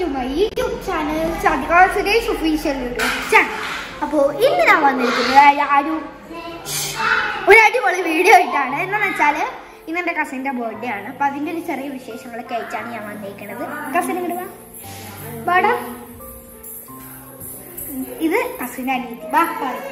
To my YouTube channel Sadhika Suresh official YouTube channel അപ്പോൾ ഇന്ന് ഞാൻ വന്നിരിക്കുന്നത് ആ ഒരു ഒരു അടിപൊളി വീഡിയോ ആയിട്ടാണ് എന്താണെന്ന് വെച്ചാൽ ഇന്ന് എൻ്റെ കസിൻ്റെ ബർത്ത്ഡേ ആണ് അപ്പോൾ അതിൻ്റെ ഒരു ചെറിയ വിശേഷങ്ങളൊക്കെ അയച്ചാണ് ഞാൻ വന്നിരിക്കുന്നത് കസിൻ ഇങ്ങോട്ട് വാ വാടാ ഇത് കസിൻ്റെ അനിയത്തി വാ പറയും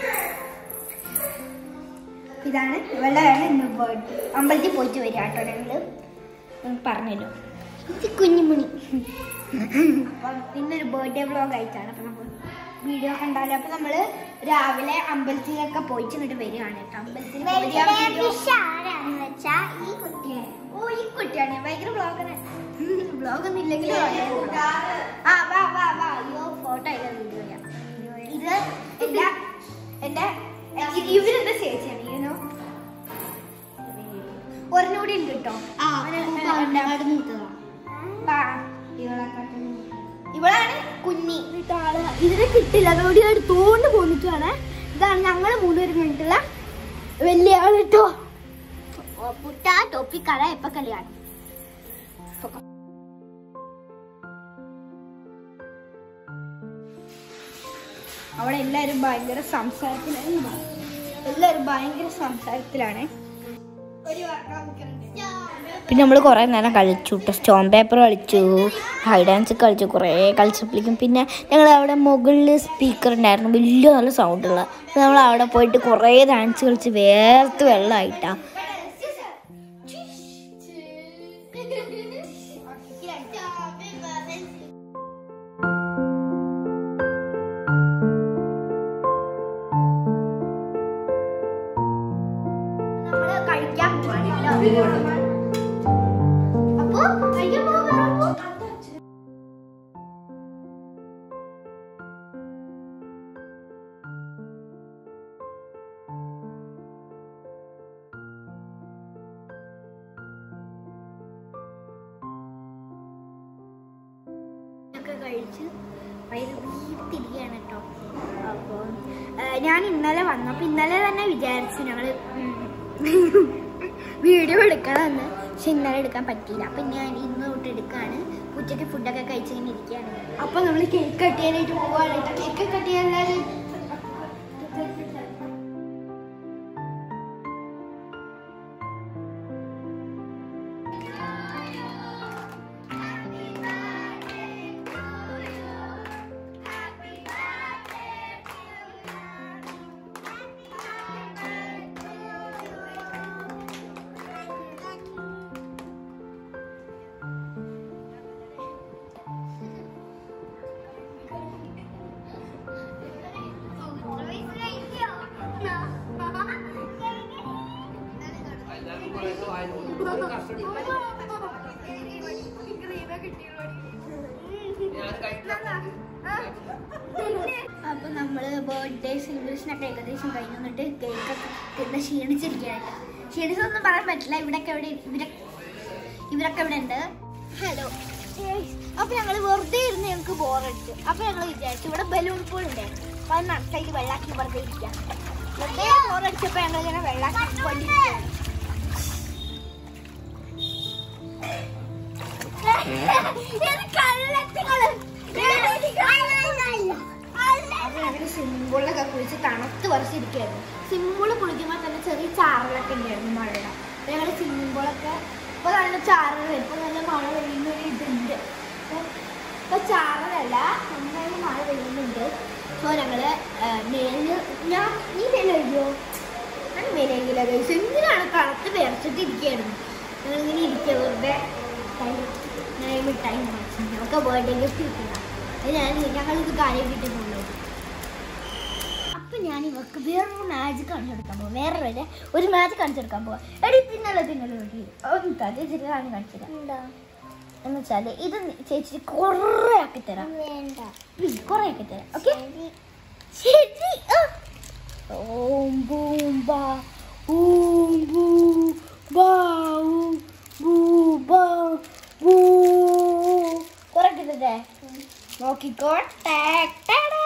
ഇതാണ് ഇവളുടെയാണ് ഇന്ന് ബർത്ത്ഡേ അമ്പലത്തിൽ പോയിട്ട് വരിക കേട്ടോ ഞങ്ങൾ പറഞ്ഞല്ലോ ഇത് കുഞ്ഞുമണി അപ്പം ഇന്നൊരു ബർത്ത്ഡേ വ്ളോഗ് ആയിട്ടാണ് അപ്പം നമ്മൾ വീഡിയോ കണ്ടാലും അപ്പം നമ്മൾ രാവിലെ അമ്പലത്തിലൊക്കെ പോയിട്ട് ഇങ്ങോട്ട് വരികയാണ് കേട്ടോ അമ്പലത്തിൽ ആരാന്ന് വെച്ചാ ഈ കുട്ടിയാണ് ഓ ഈ കുട്ടിയാണ് ഭയങ്കര ബ്ലോഗാണ് ബ്ലോഗ് ഒന്നും ഇല്ലെങ്കിലും ആ വാ വാ വാ അയ്യോ ഫോട്ടോ ഇല്ല വീഡിയോ ഇത് എന്റെ എന്റെ ഇത് ഇവരെന്താ ചേച്ചിയാണ് യൂനോ ഒരെണ്ണൂടി ഉണ്ട് കേട്ടോ വാ, ഇവളെക്കാട്ടും ഇവളാണ് കുഞ്ഞി ആള് ഇതിനെ കിട്ടില്ല അതോടെ എടുത്തോണ്ട് പോന്നിട്ടാണ് ഇതാണ് ഞങ്ങള് മൂന്നുപേരും വേണ്ടിയിട്ടുള്ള വലിയ ആള് കേട്ടോ പുട്ട ടോപ്പിക്കട എപ്പ കളിയാണ് അവിടെ എല്ലാവരും ഭയങ്കര സംസാരത്തിലാണ് എല്ലാവരും ഭയങ്കര സംസാരത്തിലാണ് പിന്നെ നമ്മൾ കുറേ നേരം കളിച്ചു കേട്ടോ സ്റ്റോൺ പേപ്പർ കളിച്ചു ഹൈ ഡാൻസ് കളിച്ചു കുറേ കളിച്ചപ്പോഴേക്കും പിന്നെ ഞങ്ങൾ അവിടെ മുകളിൽ സ്പീക്കർ ഉണ്ടായിരുന്നു വലിയ നല്ല സൗണ്ടുള്ള നമ്മൾ അവിടെ പോയിട്ട് കുറേ ഡാൻസ് കളിച്ച് വേർത്ത് വെള്ളമായിട്ടാ നമ്മള് കഴിക്കാൻ പോവാണല്ലോ അപ്പൊ കഴിക്കാൻ പോകാറപ്പോ ഒക്കെ കഴിച്ച് വയറ് വീർത്തിരിക്കുകയാണ് കേട്ടോ അപ്പോൾ ഞാൻ ഇന്നലെ വന്നപ്പോൾ ഇന്നലെ തന്നെ വിചാരിച്ചു ഞങ്ങൾ വീഡിയോ എടുക്കണമെന്ന് പക്ഷെ ഇന്നലെ എടുക്കാൻ പറ്റിയില്ല അപ്പം ഞാൻ ഇന്ന് തൊട്ട് എടുക്കുകയാണ് ഉച്ചയ്ക്ക് ഫുഡൊക്കെ കഴിച്ചിങ്ങനെ ഇരിക്കുകയാണ് അപ്പം നമ്മൾ കേക്ക് കട്ട് ചെയ്യാനായിട്ട് പോവാണ് കേട്ടോ കേക്ക് കട്ട് ചെയ്യാൻ എല്ലാവരും അപ്പൊ നമ്മള് ബർത്ത്ഡേ സെലിബ്രേഷനൊക്കെ ഏകദേശം കഴിഞ്ഞു എന്നിട്ട് കേക്കൊക്കെ തിന്ന് ക്ഷീണിച്ചിരിക്കുകയാണ് ക്ഷീണിച്ചൊന്നും പറയാൻ പറ്റില്ല ഇവിടൊക്കെ ഇവിടെ ഇവരെ ഇവരൊക്കെ ഇവിടെ ഉണ്ട് ഹലോ അപ്പൊ ഞങ്ങള് വെറുതെ ഇരുന്ന് ഞങ്ങൾക്ക് ബോറടിച്ചു അപ്പൊ ഞങ്ങൾ വിചാരിച്ചു ഇവിടെ ബലൂൺ പൂൾ ഉണ്ടായിരുന്നു അപ്പൊ അത് നട്ടയിൽ വെള്ളാക്കി വെറുതെ ഇരിക്കാം വെറുതെ ബോറടിച്ചപ്പോ ഞങ്ങൾ ഇങ്ങനെ വെള്ളാക്കി കൊണ്ടിരിക്കുകയാണ് സിമ്പിളൊക്കെ കുളിച്ച് തണുത്ത് പറിച്ചിരിക്കുകയായിരുന്നു സിമ്പിള് കുളിക്കുമ്പോൾ തന്നെ ചെറിയ ചാറലൊക്കെ ഉണ്ടായിരുന്നു മഴയുടെ അപ്പൊ ഞങ്ങള് സിമ്പിളൊക്കെ ഇപ്പൊ നല്ല ചാറൽ ഇപ്പൊ നല്ല മഴ പെയ്യുന്ന ഒരു ഇതുണ്ട് അപ്പൊ ഇപ്പൊ ചാറലല്ല നന്നായി മഴ പെയ്യുന്നുണ്ട് സോ ഞങ്ങള് ആ, മേലില് ഞാൻ നീ മേലെഴുതിയോ ഞാൻ മേലെഴുതില്ല കഴിച്ചു എന്തിനാണ് തണുത്ത് വിറച്ചിട്ട് ഇരിക്കുകയായിരുന്നു ഞങ്ങളിങ്ങനെ ഇരിക്കുക വെറുതെ ടൈം ഞാൻ മിഠായി വാങ്ങിച്ചു ഞങ്ങൾക്ക് ബർത്ത്ഡേ ഗിഫ്റ്റ് കിട്ടില്ല അത് ഞാൻ ഞങ്ങളിത് കാര്യം കിട്ടുന്നുള്ളൂ അപ്പൊ ഞാൻ ഇവർക്ക് വേറൊരു മാജിക് കാണിച്ചു കൊടുക്കാൻ പോവാം വേറെ വരെ ഒരു മാജിക് കാണിച്ചു കൊടുക്കാൻ പോവാം എടി തിന്നല്ലോ തിന്നല്ലോ എടി ഒന്ന് ചേച്ചി കാണിച്ചു കാണിച്ചുതരാം എന്ന് വെച്ചാല് ഇത് ചേച്ചി കുറേ ആക്കി തരാം വേണ്ട കുറേ ആക്കി തരാം ഓക്കെ ശരി ആ. ഓം ബൂം ബാ ഊം ബൂ ബാ ഊം ബൂ ബാ ബൂ കുറേ കിട്ടേ നോക്കിക്കോ ടാക് ടാടാ.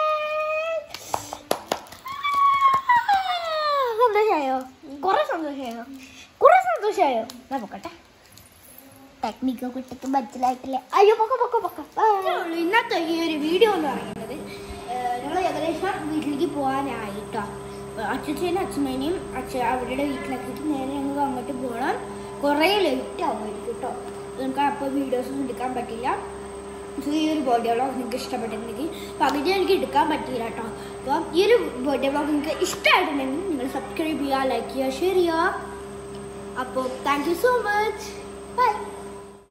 സന്തോഷായോ കുറെ സന്തോഷായോ കുറെ സന്തോഷായോ ഞാൻ പൊക്കട്ടെ ടെക്നിക്കൊക്കെ ഇട്ടിട്ട് മനസ്സിലായിട്ടില്ല അയ്യോ പൊക്ക പൊക്ക പൊക്ക ഇത്രേ ഉള്ളൂ ഇന്നത്തെ ഈ ഒരു വീഡിയോ എന്ന് പറയുന്നത് ഞങ്ങൾ ഏകദേശം വീട്ടിലേക്ക് പോകാനായിട്ടോ അച്ഛച്ചേനും അച്ഛമ്മേനെയും അച്ഛ അവരുടെ വീട്ടിലാക്കിയിട്ട് നേരെ ഞങ്ങൾ അങ്ങോട്ട് പോകണം കുറേ ലേറ്റ് ആവുമായിരിക്കും കേട്ടോ നമുക്ക് അപ്പോൾ വീഡിയോസ് ഒന്നും എടുക്കാൻ പറ്റില്ല സോ ഈ ഒരു ബർത്ത്ഡേ വ്ളോഗ് നിങ്ങൾക്ക് ഇഷ്ടപ്പെട്ടിട്ടുണ്ടെങ്കിൽ പകുതി എനിക്ക് എടുക്കാൻ പറ്റില്ല കേട്ടോ അപ്പോൾ ഈ ഒരു ബർത്ത്ഡേ വ്ളോഗ് നിങ്ങൾക്ക് ഇഷ്ടമായിട്ടുണ്ടെങ്കിൽ നിങ്ങൾ സബ്സ്ക്രൈബ് ചെയ്യുക ലൈക്ക് ചെയ്യുക ഷെയർ ചെയ്യുക അപ്പോൾ thank you so much by